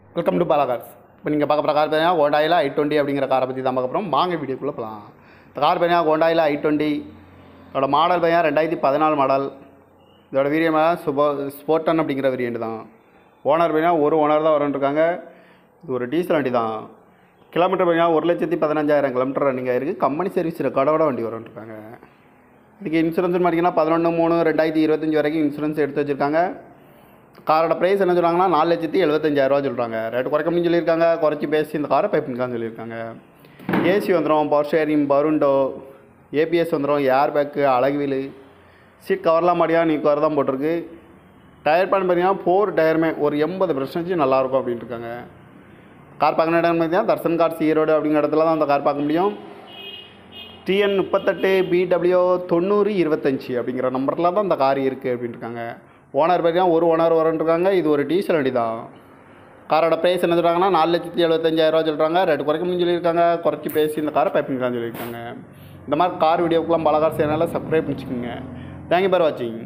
welcome to Bala cars இப்போ நீங்கள் பார்க்க போகிற கார் பார்த்தீங்கன்னா ஹோண்டாயில் ஐ டுவெண்ட்டி அப்படிங்கிற காரை பற்றி தான் பார்க்க போகிறோம் வாங்க வீடியோக்குள்ளே போகலாம் இந்த கார் பார்த்தீங்கன்னா ஹோண்டாயில் ஐ டுவெண்ட்டி இதோட மாடல் பார்த்தீங்கன்னா ரெண்டாயிரத்தி பதினாலு மாடல் இதோட வீரியம் சுபோ ஸ்போர்டன் அப்படிங்கிற வேரியண்ட் தான் ஓனர் பார்த்தீங்கன்னா ஒரு ஓனர் தான் வரன்ட்ருக்காங்க இது ஒரு டீசல் வண்டி தான் கிலோமீட்டர் பார்த்தீங்கன்னா ஒரு லட்சத்தி பதினஞ்சாயிரம் கிலோமீட்டர் ரன்னிங் ஆயிருக்கு கம்பெனி சர்வீஸ் ரெக்கார்டோட வண்டி வரன்ட்ருக்காங்க இதுக்கு இன்சூரன்ஸ் பார்த்தீங்கன்னா பதினொன்று மூணு ரெண்டாயிரத்தி இருபத்தஞ்சி வரைக்கும் இன்சூரன்ஸ் எடுத்து வச்சுருக்காங்க காரோட ப்ரைஸ் என்ன சொல்கிறாங்கன்னா நாலு லட்சத்தி எழுபத்தஞ்சாயிரரூவா சொல்கிறாங்க ரேட்டு குறைக்க முடியும்னு சொல்லியிருக்காங்க குறைச்சி பேசி இந்த காரை பைப்பின்கான்னு சொல்லியிருக்காங்க ஏசி வந்துடும் பவர் ஷேரிங் பருண்டோ ஏபிஎஸ் வந்துடும் ஏர் பேக்கு அழகுவீல் சீட் கவர்லாம் மாடியா நீ கவர் தான் போட்டிருக்கு டயர் பேன் பார்த்தீங்கன்னா ஃபோர் டயருமே ஒரு எண்பது பர்சன்டேஜ் நல்லாயிருக்கும் அப்படின்ட்டு இருக்காங்க கார் பார்க்கணும் இடம் பார்த்தீங்கன்னா தர்சன் கார்ஸ் ஈரோடு அப்படிங்கிற இடத்துல தான் அந்த கார் பார்க்க முடியும் டிஎன் முப்பத்தெட்டு பிடபிள்யூ தொண்ணூறு இருபத்தஞ்சி அப்படிங்கிற நம்பரில் தான் இந்த கார் இருக்குது அப்படின்ட்டு இருக்காங்க ஓனர் பார்த்தீங்கன்னா ஒரு ஓனர் வரன்ட்ருக்காங்க இது ஒரு டீசல் வண்டி தான் காரோட ப்ரைஸ் என்ன சொல்கிறாங்கன்னா நாலு லட்சத்தி எழுபத்தஞ்சாயிரரூவா சொல்கிறாங்க ரேட்டு குறைக்க முடியும்னு சொல்லியிருக்காங்க குறைச்சி பேசி இந்த காரை பைப்பிங்கான்னு சொல்லியிருக்காங்க இந்த மாதிரி கார் வீடியோக்கெலாம் பல கார் செய்யறனால சப்ஸ்கிரைப் பண்ணிச்சுக்கோங்க தேங்க்யூ பார் வாட்சிங்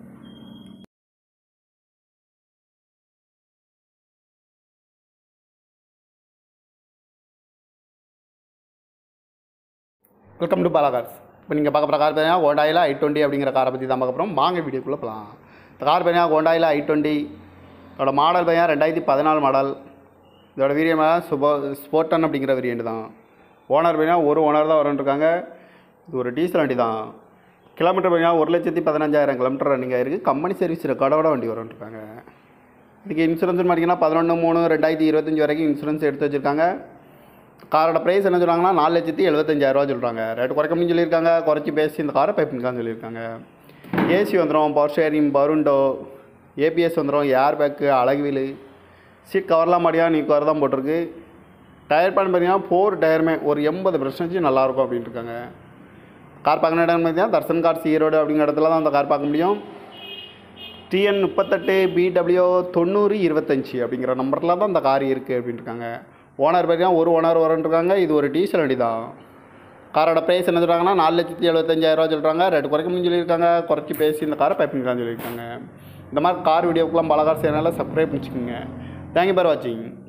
வெல்கம் டு பாலா கார்ஸ் இப்போ நீங்கள் பார்க்க போகிற கார் பார்த்தீங்கன்னா ஹோண்டாயில் ஐ டுவெண்ட்டி அப்படிங்கிற காரை பற்றி தான் பார்க்க போகிறோம் வாங்க வீடியோக்குள்ளே போகலாம் இந்த கார் பார்த்தீங்கன்னா ஹோண்டாயில் ஐ டுவெண்ட்டி இதோட மாடல் பார்த்தீங்கன்னா ரெண்டாயிரத்தி பதினாலு மாடல் இதோட வீரியம் சுபோ ஸ்போர்டன் அப்படிங்கிற வேரியண்ட் தான் ஓனர் பார்த்தீங்கன்னா ஒரு ஓனர் தான் வரன்ட்ருக்காங்க இது ஒரு டீசல் வண்டி தான் கிலோமீட்டர் பார்த்தீங்கன்னா ஒரு லட்சத்தி பதினஞ்சாயிரம் கிலோமீட்டர் ரன்னிங் ஆயிருக்கு கம்பெனி சர்வீஸ் ரெக்கார்டோட வண்டி வரன்ட்ருக்காங்க இதுக்கு இன்சூரன்ஸ் பார்த்தீங்கன்னா பதினொன்று மூணு ரெண்டாயிரத்தி இருபத்தஞ்சி வரைக்கும் இன்சூரன்ஸ் எடுத்து வச்சுருக்காங்க காரோட ப்ரைஸ் என்ன சொல்கிறாங்கன்னா நாலு லட்சத்தி எழுபத்தஞ்சாயிரரூவா சொல்கிறாங்க ரேட்டு குறைக்க முடியும்னு சொல்லியிருக்காங்க குறைச்சி பேசி இந்த காரை பைப்பின்கான்னு சொல்லியிருக்காங்க ஏசி வந்துடும் பவர் ஷேரிங் பருண்டோ ஏபிஎஸ் வந்துடும் ஏர் பேக்கு அழகுவீல் சீட் கவர்லாம் மாடியா நீ கவர் தான் போட்டிருக்கு டயர் பேன் பார்த்தீங்கன்னா ஃபோர் டயருமே ஒரு எண்பது பர்சன்டேஜ் நல்லாயிருக்கும் அப்படின்ட்டு இருக்காங்க கார் பார்க்கணும் இடம் பார்த்தீங்கன்னா தர்சன் கார்ஸ் ஈரோடு அப்படிங்கிற இடத்துல தான் அந்த கார் பார்க்க முடியும் டிஎன் முப்பத்தெட்டு பிடபிள்யூ தொண்ணூறு இருபத்தஞ்சி அப்படிங்கிற நம்பரில் தான் இந்த கார் இருக்குது அப்படின்ட்டு இருக்காங்க ஓனர் பார்த்தீங்கன்னா ஒரு ஓனர் வரன்ட்ருக்காங்க இது ஒரு டீசல் வண்டி தான் காரோட ப்ரைஸ் என்ன சொல்கிறாங்கன்னா நாலு லட்சத்தி எழுபத்தஞ்சாயிரரூவா சொல்கிறாங்க ரேட்டு குறைக்க முடியும்னு சொல்லியிருக்காங்க குறைச்சி பேசி இந்த காரை பைப்பிங்கான்னு சொல்லியிருக்காங்க இந்த மாதிரி கார் வீடியோக்கெலாம் பல கார் செய்யறனால சப்ஸ்கிரைப் பண்ணிச்சுக்கோங்க தேங்க்யூ பார் வாட்சிங்